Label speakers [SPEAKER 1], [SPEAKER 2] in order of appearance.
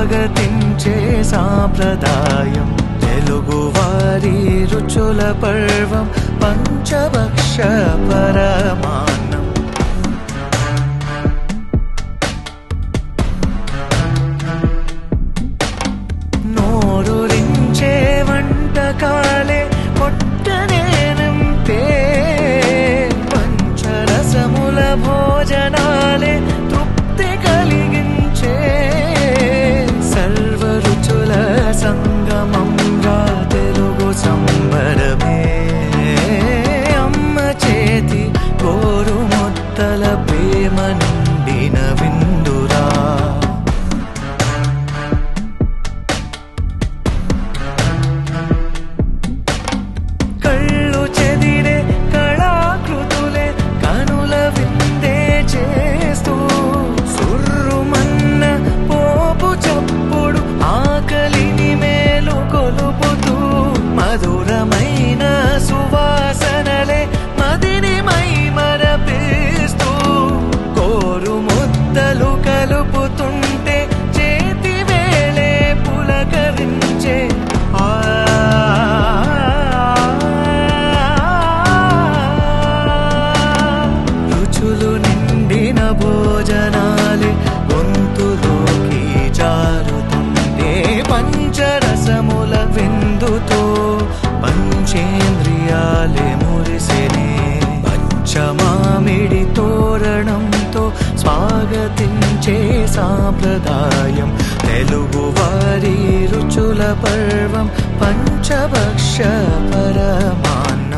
[SPEAKER 1] స్వాగతించే సాంప్రదాయం తెలుగు వారి రుచుల పర్వం పంచభక్ష పరమాన్నం నోరురించే వంటకాలే పొట్టనే నింపే పంచరసముల భోజనాలే తృప్తి కలిగించే సర్వ రుచుల సంగమంగా తెలుగు సంబరమే అమ్మ చేతి గోరు ముద్దల ప్రేమ నిండిన విందురా కళ్ళు చెదిరే కళాకృతులే కనుల విందే చేస్తూ సుర్రుమన్న పోపు చప్పుడు ఆకలిని మేలు కొలుపుతూ మధురమైన సువాసనలే మదిని మై మరపిస్తూ కోరు ముద్దలు కలుపుతుంటే చేతి వేళే పులకరించే ఆ రుచులు నిండిన భోజనాలే గొంతులోకి జారుతుంటే పంచరసముల విందుతో పంచేంద్రియాలే మురిసెనే పంచమామిడి తోరణంతో స్వాగతించే సాంప్రదాయం తెలుగు వారి రుచుల పర్వం పంచభక్ష పరమాన్